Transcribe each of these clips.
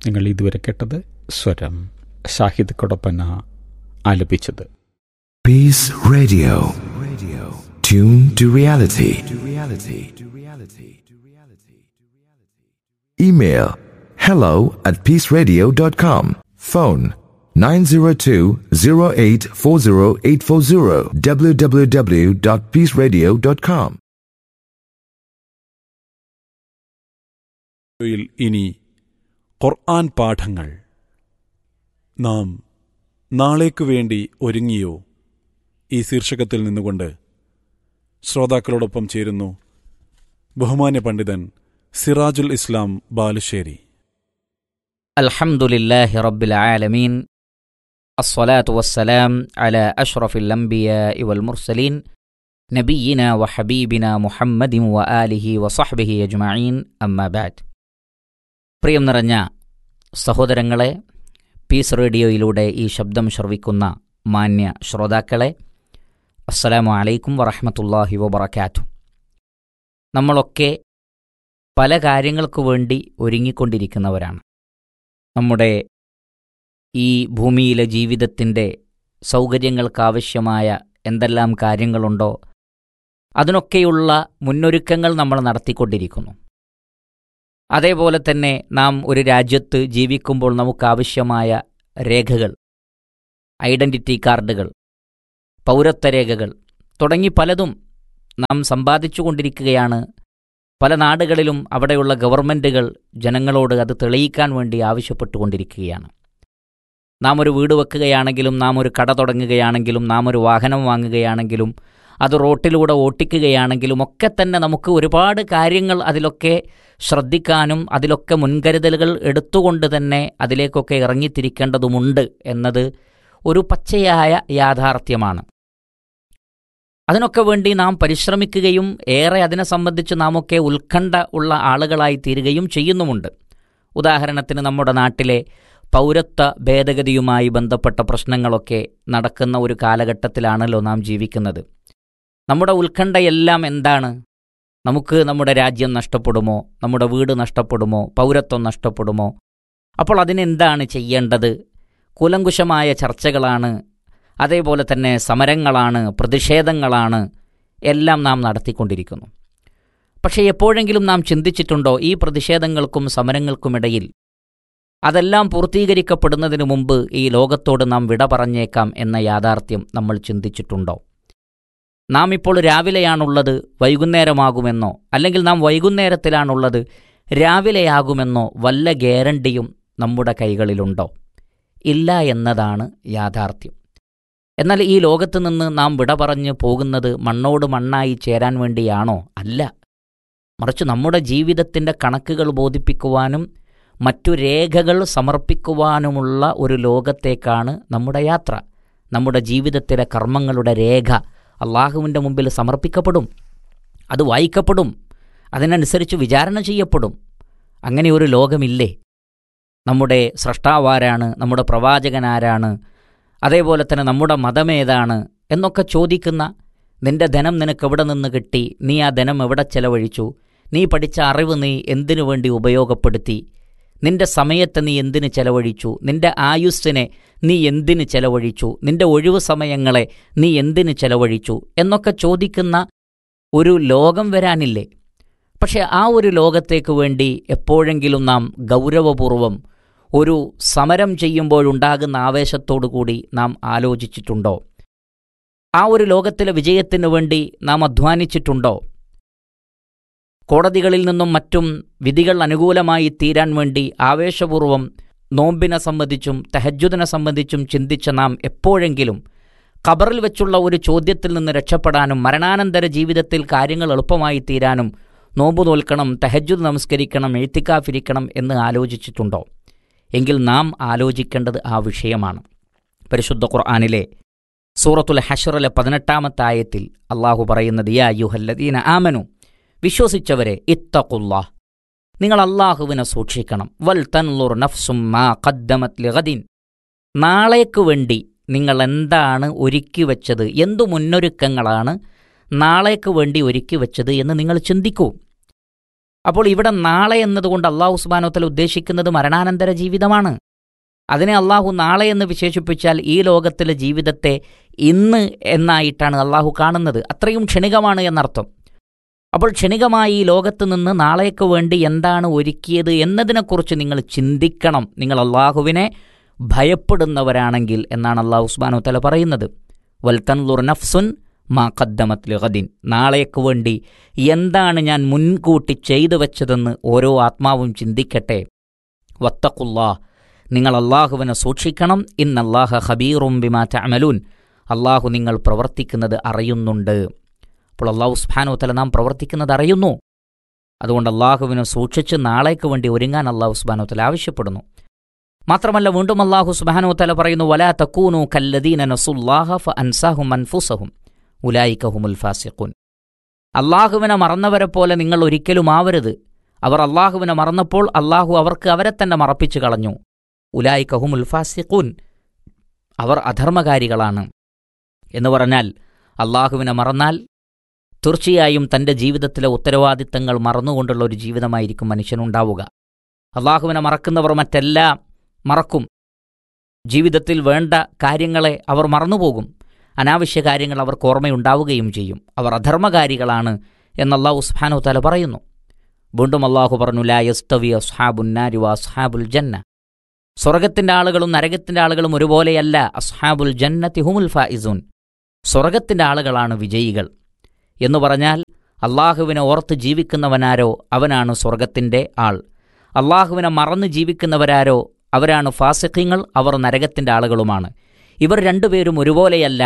നിങ്ങൾ ഇതുവരെ കേട്ടത് സ്വരം ഷാഹിദ് കൊടപ്പന ആലപിച്ചത് Peace Radio. Radio. Tune to reality. To reality. To reality. To reality. Email hello at peaceradio.com. Phone 902-0840840 www.peaceradio.com. യിൽ ഇനി ഖുർആൻ പാഠങ്ങൾ നാം നാളേക്കു വേണ്ടി ഒരുങ്ങിയോ ഈ ശീർഷകത്തിൽ നിന്നുകൊണ്ട് ശ്രോതാക്കളോടൊപ്പം ചേരുന്നു ബഹുമാന്യ പണ്ഡിതൻ സിറാജുൽ ഇസ്ലാം ബാലുശ്ശേരി الحمد لله رب العالمين الصلاة والسلام على أشرف الأنبياء والمرسلين نبينا وحبيبنا محمد وآله وصحبه أجمعين أما بعد പ്രിയം നിറഞ്ഞ സഹോദരങ്ങളെ പീസ് റേഡിയോയിലൂടെ ഈ ശബ്ദം ശ്രവിക്കുന്ന മാന്യ ശ്രോതാക്കളെ അസ്സലാമു അലൈക്കും വറഹമത്തല്ലാഹി വബറക്കാത്തു നമ്മളൊക്കെ പല കാര്യങ്ങൾക്കു വേണ്ടി ഒരുങ്ങിക്കൊണ്ടിരിക്കുന്നവരാണ് നമ്മുടെ ഈ ഭൂമിയിലെ ജീവിതത്തിൻ്റെ സൗകര്യങ്ങൾക്കാവശ്യമായ എന്തെല്ലാം കാര്യങ്ങളുണ്ടോ അതിനൊക്കെയുള്ള മുന്നൊരുക്കങ്ങൾ നമ്മൾ നടത്തിക്കൊണ്ടിരിക്കുന്നു അതേപോലെ തന്നെ നാം ഒരു രാജ്യത്ത് ജീവിക്കുമ്പോൾ നമുക്കാവശ്യമായ രേഖകൾ ഐഡൻറ്റിറ്റി കാർഡുകൾ പൗരത്വ രേഖകൾ തുടങ്ങി പലതും നാം സമ്പാദിച്ചു കൊണ്ടിരിക്കുകയാണ് പല നാടുകളിലും അവിടെയുള്ള ഗവൺമെൻറ്റുകൾ ജനങ്ങളോട് അത് തെളിയിക്കാൻ വേണ്ടി ആവശ്യപ്പെട്ടുകൊണ്ടിരിക്കുകയാണ് നാം ഒരു വീട് വെക്കുകയാണെങ്കിലും നാം ഒരു കട തുടങ്ങുകയാണെങ്കിലും നാം ഒരു വാഹനം വാങ്ങുകയാണെങ്കിലും അത് റോട്ടിലൂടെ ഓട്ടിക്കുകയാണെങ്കിലും ഒക്കെ തന്നെ നമുക്ക് ഒരുപാട് കാര്യങ്ങൾ അതിലൊക്കെ ശ്രദ്ധിക്കാനും അതിലൊക്കെ മുൻകരുതലുകൾ എടുത്തുകൊണ്ട് തന്നെ അതിലേക്കൊക്കെ ഇറങ്ങിത്തിരിക്കേണ്ടതുമുണ്ട് എന്നത് ഒരു പച്ചയായ യാഥാർത്ഥ്യമാണ് അതിനൊക്കെ വേണ്ടി നാം പരിശ്രമിക്കുകയും ഏറെ അതിനെ സംബന്ധിച്ച് നാമൊക്കെ ഉത്കണ്ഠ ഉള്ള ആളുകളായി തീരുകയും ചെയ്യുന്നുമുണ്ട് ഉദാഹരണത്തിന് നമ്മുടെ നാട്ടിലെ പൗരത്വ ഭേദഗതിയുമായി ബന്ധപ്പെട്ട പ്രശ്നങ്ങളൊക്കെ നടക്കുന്ന ഒരു കാലഘട്ടത്തിലാണല്ലോ നാം ജീവിക്കുന്നത് നമ്മുടെ ഉത്കണ്ഠയെല്ലാം എന്താണ് നമുക്ക് നമ്മുടെ രാജ്യം നഷ്ടപ്പെടുമോ നമ്മുടെ വീട് നഷ്ടപ്പെടുമോ പൗരത്വം നഷ്ടപ്പെടുമോ അപ്പോൾ അതിനെന്താണ് ചെയ്യേണ്ടത് കൂലങ്കുശമായ ചർച്ചകളാണ് അതേപോലെ തന്നെ സമരങ്ങളാണ് പ്രതിഷേധങ്ങളാണ് എല്ലാം നാം നടത്തിക്കൊണ്ടിരിക്കുന്നു പക്ഷേ എപ്പോഴെങ്കിലും നാം ചിന്തിച്ചിട്ടുണ്ടോ ഈ പ്രതിഷേധങ്ങൾക്കും സമരങ്ങൾക്കുമിടയിൽ അതെല്ലാം പൂർത്തീകരിക്കപ്പെടുന്നതിന് മുമ്പ് ഈ ലോകത്തോട് നാം വിട പറഞ്ഞേക്കാം എന്ന യാഥാർത്ഥ്യം നമ്മൾ ചിന്തിച്ചിട്ടുണ്ടോ നാം ഇപ്പോൾ രാവിലെയാണുള്ളത് വൈകുന്നേരമാകുമെന്നോ അല്ലെങ്കിൽ നാം വൈകുന്നേരത്തിലാണുള്ളത് രാവിലെയാകുമെന്നോ വല്ല ഗ്യാരണ്ടിയും നമ്മുടെ കൈകളിലുണ്ടോ ഇല്ല എന്നതാണ് യാഥാർത്ഥ്യം എന്നാൽ ഈ ലോകത്ത് നിന്ന് നാം വിട പറഞ്ഞ് പോകുന്നത് മണ്ണോട് മണ്ണായി ചേരാൻ വേണ്ടിയാണോ അല്ല മറിച്ച് നമ്മുടെ ജീവിതത്തിൻ്റെ കണക്കുകൾ ബോധിപ്പിക്കുവാനും മറ്റു രേഖകൾ സമർപ്പിക്കുവാനുമുള്ള ഒരു ലോകത്തേക്കാണ് നമ്മുടെ യാത്ര നമ്മുടെ ജീവിതത്തിലെ കർമ്മങ്ങളുടെ രേഖ അള്ളാഹുവിൻ്റെ മുമ്പിൽ സമർപ്പിക്കപ്പെടും അത് വായിക്കപ്പെടും അതിനനുസരിച്ച് വിചാരണ ചെയ്യപ്പെടും അങ്ങനെ ഒരു ലോകമില്ലേ നമ്മുടെ സ്രഷ്ടാവാരാണ് നമ്മുടെ പ്രവാചകനാരാണ് അതേപോലെ തന്നെ നമ്മുടെ മതമേതാണ് എന്നൊക്കെ ചോദിക്കുന്ന നിന്റെ ധനം നിനക്ക് എവിടെ നിന്ന് കിട്ടി നീ ആ ധനം എവിടെ ചെലവഴിച്ചു നീ പഠിച്ച അറിവ് നീ എന്തിനു വേണ്ടി ഉപയോഗപ്പെടുത്തി നിന്റെ സമയത്തെ നീ എന്തിന് ചെലവഴിച്ചു നിന്റെ ആയുസ്സിനെ നീ എന്തിന് ചെലവഴിച്ചു നിന്റെ ഒഴിവു സമയങ്ങളെ നീ എന്തിന് ചെലവഴിച്ചു എന്നൊക്കെ ചോദിക്കുന്ന ഒരു ലോകം വരാനില്ലേ പക്ഷെ ആ ഒരു ലോകത്തേക്ക് വേണ്ടി എപ്പോഴെങ്കിലും നാം ഗൗരവപൂർവം ഒരു സമരം ചെയ്യുമ്പോഴുണ്ടാകുന്ന ആവേശത്തോടു കൂടി നാം ആലോചിച്ചിട്ടുണ്ടോ ആ ഒരു ലോകത്തിലെ വിജയത്തിനു വേണ്ടി നാം അധ്വാനിച്ചിട്ടുണ്ടോ കോടതികളിൽ നിന്നും മറ്റും വിധികൾ അനുകൂലമായി തീരാൻ വേണ്ടി ആവേശപൂർവം നോമ്പിനെ സംബന്ധിച്ചും തെഹജുദിനെ സംബന്ധിച്ചും ചിന്തിച്ച നാം എപ്പോഴെങ്കിലും ഖബറിൽ വെച്ചുള്ള ഒരു ചോദ്യത്തിൽ നിന്ന് രക്ഷപ്പെടാനും മരണാനന്തര ജീവിതത്തിൽ കാര്യങ്ങൾ എളുപ്പമായി തീരാനും നോമ്പ് നോൽക്കണം തെഹജുദ് നമസ്കരിക്കണം എഴുത്തിക്കാഫിരിക്കണം എന്ന് ആലോചിച്ചിട്ടുണ്ടോ എങ്കിൽ നാം ആലോചിക്കേണ്ടത് ആ വിഷയമാണ് പരിശുദ്ധ ഖുർആാനിലെ സൂറത്തുൽ ഹഷറിലെ പതിനെട്ടാമത്തെ ആയത്തിൽ അള്ളാഹു പറയുന്നത് യാ യുഹല്ലദീന ആമനു വിശ്വസിച്ചവരെ ഇത്തഖുല്ലാ നിങ്ങൾ അള്ളാഹുവിനെ സൂക്ഷിക്കണം വൽ തൻലുർ നഫ്സും മാ ഖദ്ദമത് ലിഗദിൻ നാളേക്കു വേണ്ടി നിങ്ങൾ എന്താണ് ഒരുക്കി വെച്ചത് എന്തു മുന്നൊരുക്കങ്ങളാണ് നാളേക്ക് വേണ്ടി ഒരുക്കി വെച്ചത് എന്ന് നിങ്ങൾ ചിന്തിക്കൂ അപ്പോൾ ഇവിടെ നാളെ എന്നതുകൊണ്ട് അള്ളാഹു സുബാനോത്തൽ ഉദ്ദേശിക്കുന്നത് മരണാനന്തര ജീവിതമാണ് അതിനെ അള്ളാഹു നാളെ എന്ന് വിശേഷിപ്പിച്ചാൽ ഈ ലോകത്തിലെ ജീവിതത്തെ ഇന്ന് എന്നായിട്ടാണ് അള്ളാഹു കാണുന്നത് അത്രയും ക്ഷണികമാണ് എന്നർത്ഥം അപ്പോൾ ക്ഷണികമായി ഈ ലോകത്ത് നിന്ന് നാളേക്ക് വേണ്ടി എന്താണ് ഒരുക്കിയത് എന്നതിനെക്കുറിച്ച് നിങ്ങൾ ചിന്തിക്കണം നിങ്ങൾ അള്ളാഹുവിനെ ഭയപ്പെടുന്നവരാണെങ്കിൽ എന്നാണ് അള്ളാഹു സുബാനു തല പറയുന്നത് വൽത്തൻലുർ നഫ്സുൻ മാ ഖദ്ദമത് ലിഗദിൻ നാളേക്ക് വേണ്ടി എന്താണ് ഞാൻ മുൻകൂട്ടി ചെയ്തു വെച്ചതെന്ന് ഓരോ ആത്മാവും ചിന്തിക്കട്ടെ വത്തക്കുല്ലാ നിങ്ങൾ അള്ളാഹുവിനെ സൂക്ഷിക്കണം ഇന്നല്ലാഹ ഹബീറും ബിമാ തഅമലൂൻ അള്ളാഹു നിങ്ങൾ പ്രവർത്തിക്കുന്നത് അറിയുന്നുണ്ട് അപ്പോൾ അള്ളാഹു സുബ്ഹാനഹു വതആല നാം പ്രവർത്തിക്കുന്നത് അറിയുന്നു അതുകൊണ്ട് അള്ളാഹുവിനെ സൂക്ഷിച്ച് നാളേക്ക് വേണ്ടി ഒരുങ്ങാൻ അള്ളാഹു സുബ്ഹാനഹു വതആല ആവശ്യപ്പെടുന്നു മാത്രമല്ല വീണ്ടും അള്ളാഹു സുബ്ഹാനഹു വതആല പറയുന്നു വലാ തക്കൂനു കല്ലദീന നസുല്ലാഹ ഫഅൻസാഹും അൻഫുസഹും ഉലായിക ഹുമുൽ ഫാസിഖൂൻ അള്ളാഹുവിനെ മറന്നവരെ പോലെ നിങ്ങൾ ഒരിക്കലും ആവരുത് അവർ അള്ളാഹുവിനെ മറന്നപ്പോൾ അള്ളാഹു അവർക്ക് അവരെ തന്നെ മറപ്പിച്ചു കളഞ്ഞു ഉലായിക ഹുമുൽ ഫാസിഖൂൻ അവർ അധർമ്മകാരികളാണ് എന്ന് പറഞ്ഞാൽ അള്ളാഹുവിനെ മറന്നാൽ തീർച്ചയായും തൻ്റെ ജീവിതത്തിലെ ഉത്തരവാദിത്തങ്ങൾ മറന്നുകൊണ്ടുള്ള ഒരു ജീവിതമായിരിക്കും മനുഷ്യനുണ്ടാവുക അള്ളാഹുവിനെ മറക്കുന്നവർ മറ്റെല്ലാം മറക്കും ജീവിതത്തിൽ വേണ്ട കാര്യങ്ങളെ അവർ മറന്നുപോകും അനാവശ്യ കാര്യങ്ങൾ അവർക്ക് ഓർമ്മയുണ്ടാവുകയും ചെയ്യും അവർ അധർമ്മകാരികളാണ് എന്ന് അള്ളാഹു സുബ്ഹാനഹു തല പറയുന്നു വീണ്ടും അള്ളാഹു പറഞ്ഞു ലാ യസ്തവി അസ്ഹാബുന്നാരി വ അസ്ഹാബുൽ ജന്ന സ്വർഗത്തിന്റെ ആളുകളും നരകത്തിന്റെ ആളുകളും ഒരുപോലെയല്ല അസ്ഹാബുൽ ജന്നത്തി ഹുമുൽ ഫായിസൂൻ സ്വർഗത്തിന്റെ ആളുകളാണ് വിജയികൾ എന്ന് പറഞ്ഞാൽ അള്ളാഹുവിനെ ഓർത്ത് ജീവിക്കുന്നവനാരോ അവനാണ് സ്വർഗത്തിന്റെ ആൾ അള്ളാഹുവിനെ മറന്ന് ജീവിക്കുന്നവരാരോ അവരാണ് ഫാസിഖ്യങ്ങൾ അവർ നരകത്തിന്റെ ആളുകളുമാണ് ഇവർ രണ്ടുപേരും ഒരുപോലെയല്ല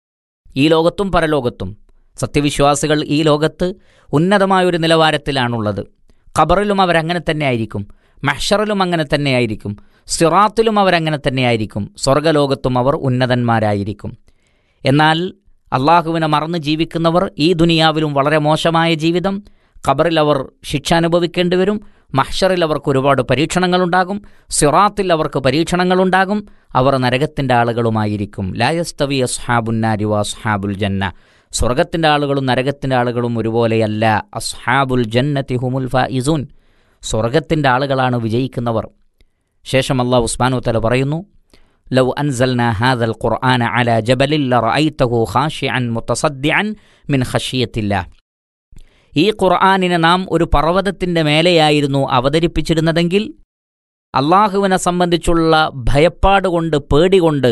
ഈ ലോകത്തും പരലോകത്തും സത്യവിശ്വാസികൾ ഈ ലോകത്ത് ഉന്നതമായൊരു നിലവാരത്തിലാണുള്ളത് ഖബറിലും അവരങ്ങനെ തന്നെയായിരിക്കും മഹ്ഷറിലും അങ്ങനെ തന്നെയായിരിക്കും സിറാത്തിലും അവരങ്ങനെ തന്നെയായിരിക്കും സ്വർഗലോകത്തും അവർ ഉന്നതന്മാരായിരിക്കും എന്നാൽ അള്ളാഹുവിനെ മറന്ന് ജീവിക്കുന്നവർ ഈ ദുനിയാവിലും വളരെ മോശമായ ജീവിതം ഖബറിൽ അവർ ശിക്ഷ അനുഭവിക്കേണ്ടി വരും മഹ്ഷറിൽ അവർക്ക് ഒരുപാട് പരീക്ഷണങ്ങളുണ്ടാകും സിറാത്തിൽ അവർക്ക് പരീക്ഷണങ്ങളുണ്ടാകും അവർ നരകത്തിൻ്റെ ആളുകളുമായിരിക്കും ലായസ്തവി അസ്ഹാബുന്നാരി അസ്ഹാബുൽ ജന്ന സ്വർഗത്തിൻ്റെ ആളുകളും നരകത്തിൻ്റെ ആളുകളും ഒരുപോലെയല്ല അസ്ഹാബുൽ ജന്നത്തി ഹുമുൽ ഫായിസൂൻ സ്വർഗത്തിൻ്റെ ആളുകളാണ് വിജയിക്കുന്നവർ ശേഷം അള്ളാഹു ഉസ്മാനു തല പറയുന്നു ലൗ അൻസൽന ഹാദൽ ഖുർആന അല ജബലിൽ ലറഅയ്തഹു ഖാശിഅൻ മുതസദ്ദിഅൻ മിൻ ഖശിയത്തില്ല ഈ ഖുർആനിനെ നാം ഒരു പർവ്വതത്തിൻ്റെ മേലെയായിരുന്നു അവതരിപ്പിച്ചിരുന്നതെങ്കിൽ അള്ളാഹുവിനെ സംബന്ധിച്ചുള്ള ഭയപ്പാട് കൊണ്ട് പേടികൊണ്ട്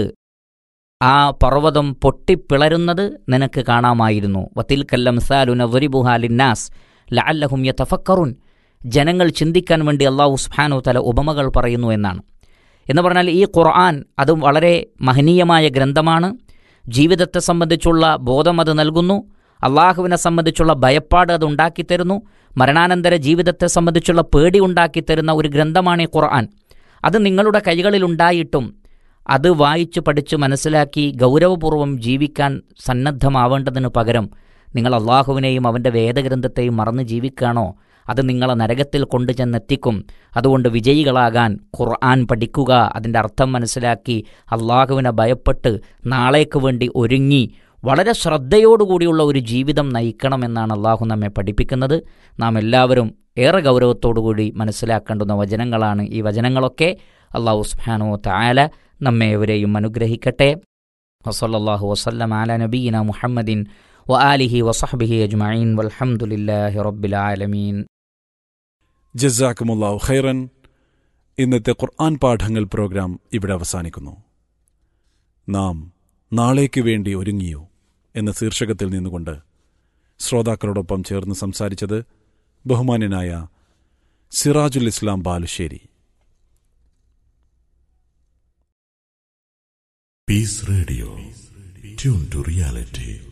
ആ പർവ്വതം പൊട്ടിപ്പിളരുന്നത് നിനക്ക് കാണാമായിരുന്നു വത്തിൽക്കല്ലംസാലുന വരിബുഹാലിന്നാസ് ലഅല്ലഹും യതഫക്കറുൻ ജനങ്ങൾ ചിന്തിക്കാൻ വേണ്ടി അള്ളാഹു സുബ്ഹാനഹു തല ഉപമകൾ പറയുന്നു എന്നാണ് എന്ന് പറഞ്ഞാൽ ഈ ഖുർആൻ അതും വളരെ മഹനീയമായ ഗ്രന്ഥമാണ് ജീവിതത്തെ സംബന്ധിച്ചുള്ള ബോധം അത് നൽകുന്നു അള്ളാഹുവിനെ സംബന്ധിച്ചുള്ള ഭയപ്പാട് അത് ഉണ്ടാക്കിത്തരുന്നു മരണാനന്തര ജീവിതത്തെ സംബന്ധിച്ചുള്ള പേടി ഉണ്ടാക്കിത്തരുന്ന ഒരു ഗ്രന്ഥമാണ് ഈ ഖുർആൻ അത് നിങ്ങളുടെ കൈകളിലുണ്ടായിട്ടും അത് വായിച്ചു പഠിച്ച് മനസ്സിലാക്കി ഗൗരവപൂർവ്വം ജീവിക്കാൻ സന്നദ്ധമാവേണ്ടതിനു പകരം നിങ്ങൾ അള്ളാഹുവിനെയും അവൻ്റെ വേദഗ്രന്ഥത്തെയും മറന്ന് ജീവിക്കുകയാണോ അത് നിങ്ങളെ നരകത്തിൽ കൊണ്ടുചെന്നെത്തിക്കും അതുകൊണ്ട് വിജയികളാകാൻ ഖുർആൻ പഠിക്കുക അതിൻ്റെ അർത്ഥം മനസ്സിലാക്കി അള്ളാഹുവിനെ ഭയപ്പെട്ട് നാളേക്ക് വേണ്ടി ഒരുങ്ങി വളരെ ശ്രദ്ധയോടുകൂടിയുള്ള ഒരു ജീവിതം നയിക്കണമെന്നാണ് അള്ളാഹു നമ്മെ പഠിപ്പിക്കുന്നത് നാം എല്ലാവരും ഏറെ ഗൗരവത്തോടുകൂടി മനസ്സിലാക്കേണ്ടുന്ന വചനങ്ങളാണ് ഈ വചനങ്ങളൊക്കെ അള്ളാഹു സുബ്ഹാനഹു തആല നമ്മെ എവരെയും അനുഗ്രഹിക്കട്ടെ വസല്ലല്ലാഹു വസല്ലം അല നബീന മുഹമ്മദിൻ വ ആലിഹി വസഹ്ബിഹി അജ്മഈൻ വൽഹംദുലില്ലാഹി റബ്ബിൽ ആലമീൻ ജസാക്കുമുല്ലാഹു ഖൈറൻ ഇന്നത്തെ ഖുർആൻ പാഠങ്ങൾ പ്രോഗ്രാം ഇവിടെ അവസാനിക്കുന്നു നാം നാളേക്ക് വേണ്ടി ഒരുങ്ങിയോ എന്ന ശീർഷകത്തിൽ നിന്നുകൊണ്ട് ശ്രോതാക്കളോടൊപ്പം ചേർന്ന് സംസാരിച്ചത് ബഹുമാന്യനായ സിറാജുൽ ഇസ്ലാം Balussery Peace Radio. Tune to reality.